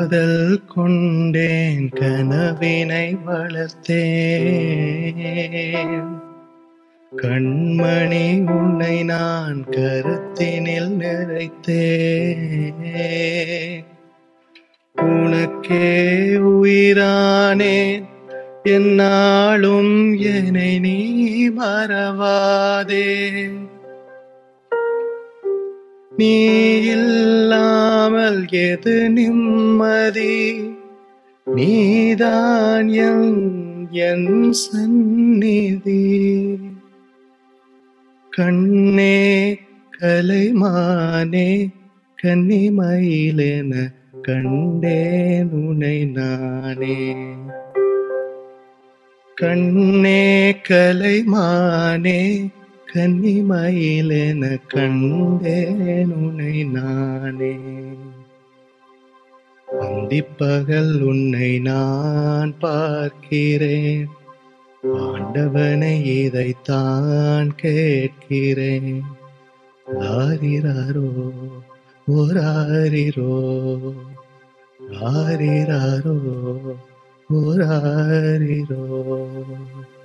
காதல் கொண்டேன் கனவினை வளர்த்தேன் கண்மணி உன்னை நான் கருத்தினில் நிறைத்தேன் உனக்கே உயிரானேன் என்னாலும் என்னை நீ மறவாதே நீ இல்லாமல் எது நிம்மதி நீதான் என் என் சந்நிதி கண்ணே கலைமானே கன்னிமயிலென கண்டேன் உனை நானே கண்ணே கலைமானே கன்னிமயிலென கண்டேன் உனை நானே அந்திப்பகல் உன்னை நான் பார்க்கிறேன் ஆண்டவனை இதைத்தான் கேட்கிறேன் ஆரிராரோ ஓராரிரோ ஆரிராரோ ஓராரிரோ